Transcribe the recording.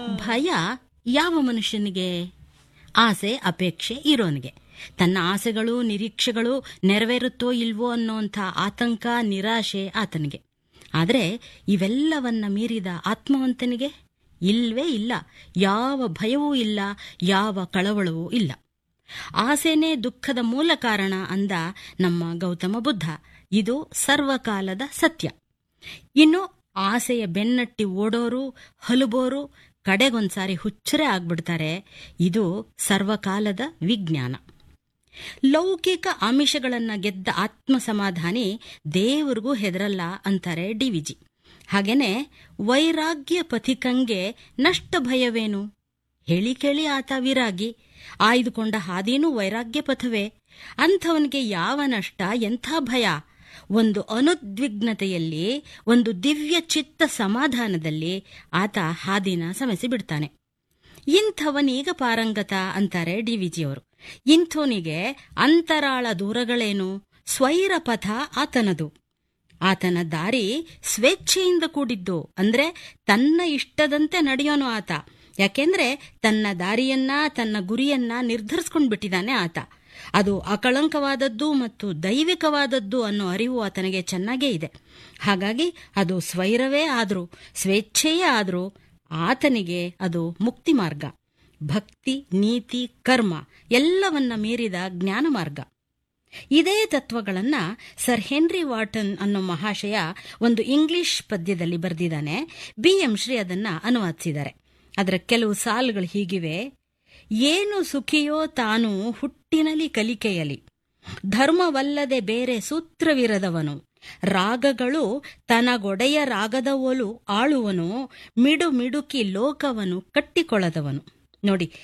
ಭಯ ಯಾವ ಮನುಷ್ಯನಿಗೆ ಆಸೆ ಅಪೇಕ್ಷೆ ಇರೋನಿಗೆ ತನ್ನ ಆಸೆಗಳು ನಿರೀಕ್ಷೆಗಳು ನೆರವೇರುತ್ತೋ ಇಲ್ವೋ ಅನ್ನೋಂಥ ಆತಂಕ ನಿರಾಶೆ ಆತನಿಗೆ ಆದರೆ ಇವೆಲ್ಲವನ್ನ ಮೀರಿದ ಆತ್ಮವಂತನಿಗೆ ಇಲ್ವೇ ಇಲ್ಲ ಯಾವ ಭಯವೂ ಇಲ್ಲ ಯಾವ ಕಳವಳವೂ ಇಲ್ಲ ಆಸೆನೇ ದುಃಖದ ಮೂಲ ಕಾರಣ ಅಂದ ನಮ್ಮ ಗೌತಮ ಬುದ್ಧ ಇದು ಸರ್ವಕಾಲದ ಸತ್ಯ ಇನ್ನು ಆಸೆಯ ಬೆನ್ನಟ್ಟಿ ಓಡೋರು ಹಲುಬೋರು ಕಡೆಗೊಂದ್ಸಾರಿ ಹುಚ್ಚರೇ ಆಗ್ಬಿಡ್ತಾರೆ ಇದು ಸರ್ವಕಾಲದ ವಿಜ್ಞಾನ ಲೌಕಿಕ ಆಮಿಷಗಳನ್ನ ಗೆದ್ದ ಆತ್ಮ ಸಮಾಧಾನಿ ದೇವರಿಗೂ ಹೆದರಲ್ಲ ಅಂತಾರೆ ಡಿವಿಜಿ ಹಾಗೇನೆ ವೈರಾಗ್ಯ ಪಥಿಕಂಗೆ ನಷ್ಟ ಭಯವೇನು ಹೇಳಿ ಕೇಳಿ ಆತ ವಿರಾಗಿ ಆಯ್ದುಕೊಂಡ ಹಾದಿನೂ ವೈರಾಗ್ಯ ಪಥವೇ ಅಂಥವನಿಗೆ ಯಾವ ನಷ್ಟ ಎಂಥ ಭಯ ಒಂದು ಅನುದ್ವಿಗ್ನತೆಯಲ್ಲಿ ಒಂದು ದಿವ್ಯ ಚಿತ್ತ ಸಮಾಧಾನದಲ್ಲಿ ಆತ ಹಾದಿನ ಸಮಸಿ ಬಿಡ್ತಾನೆ ಇಂಥವನೀಗ ಪಾರಂಗತ ಅಂತಾರೆ ಡಿವಿಜಿಯವರು ಇಂಥವನಿಗೆ ಅಂತರಾಳ ದೂರಗಳೇನು ಸ್ವೈರ ಪಥ ಆತನದು ಆತನ ದಾರಿ ಸ್ವೇಚ್ಛೆಯಿಂದ ಕೂಡಿದ್ದು ಅಂದ್ರೆ ತನ್ನ ಇಷ್ಟದಂತೆ ನಡೆಯೋನು ಆತ ಯಾಕೆಂದ್ರೆ ತನ್ನ ದಾರಿಯನ್ನ ತನ್ನ ಗುರಿಯನ್ನ ನಿರ್ಧರಿಸ್ಕೊಂಡು ಬಿಟ್ಟಿದ್ದಾನೆ ಆತ ಅದು ಅಕಳಂಕವಾದದ್ದು ಮತ್ತು ದೈವಿಕವಾದದ್ದು ಅನ್ನೋ ಅರಿವು ಆತನಿಗೆ ಚೆನ್ನಾಗೇ ಇದೆ ಹಾಗಾಗಿ ಅದು ಸ್ವೈರವೇ ಆದರೂ ಸ್ವೇಚ್ಛೆಯೇ ಆದರೂ ಆತನಿಗೆ ಅದು ಮುಕ್ತಿ ಮಾರ್ಗ ಭಕ್ತಿ ನೀತಿ ಕರ್ಮ ಎಲ್ಲವನ್ನ ಮೀರಿದ ಜ್ಞಾನ ಮಾರ್ಗ ಇದೇ ತತ್ವಗಳನ್ನ ಸರ್ ಹೆನ್ರಿ ವಾಟನ್ ಅನ್ನೋ ಮಹಾಶಯ ಒಂದು ಇಂಗ್ಲಿಷ್ ಪದ್ಯದಲ್ಲಿ ಬರೆದಿದ್ದಾನೆ ಬಿ ಎಂ ಶ್ರೀ ಅದನ್ನ ಅನುವಾದಿಸಿದ್ದಾರೆ ಅದರ ಕೆಲವು ಸಾಲುಗಳು ಹೀಗಿವೆ ಏನು ಸುಖಿಯೋ ತಾನು ಹುಟ್ಟಿನಲಿ ಕಲಿಕೆಯಲಿ ಧರ್ಮವಲ್ಲದೆ ಬೇರೆ ಸೂತ್ರವಿರದವನು ರಾಗಗಳು ತನಗೊಡೆಯ ರಾಗದ ಒಲು ಆಳುವನು ಮಿಡು ಮಿಡುಕಿ ಲೋಕವನು ಕಟ್ಟಿಕೊಳ್ಳದವನು ನೋಡಿ